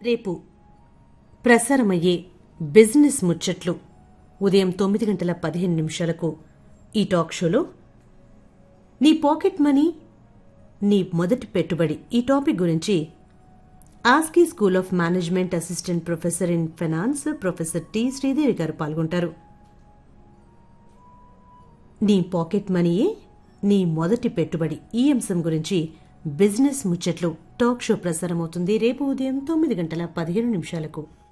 రేపు ప్రసారమయ్యే బిజినెస్ ముచ్చట్లు ఉదయం తొమ్మిది గంటల పదిహేను నిమిషాలకు ఈ టాక్ షోలో నీ పాకెట్ మనీ నీ మొదటి పెట్టుబడి ఈ టాపిక్ గురించి ASCI school of management assistant professor in finance professor T Sridevi గారు పాల్గొంటారు నీ పాకెట్ మనీయే నీ మొదటి పెట్టుబడి ఈ అంశం గురించి బిజినెస్ ముచ్చట్లు టాక్ షో ప్రసారమవుతుంది రేపు ఉదయం తొమ్మిది గంటల పదిహేను నిమిషాలకు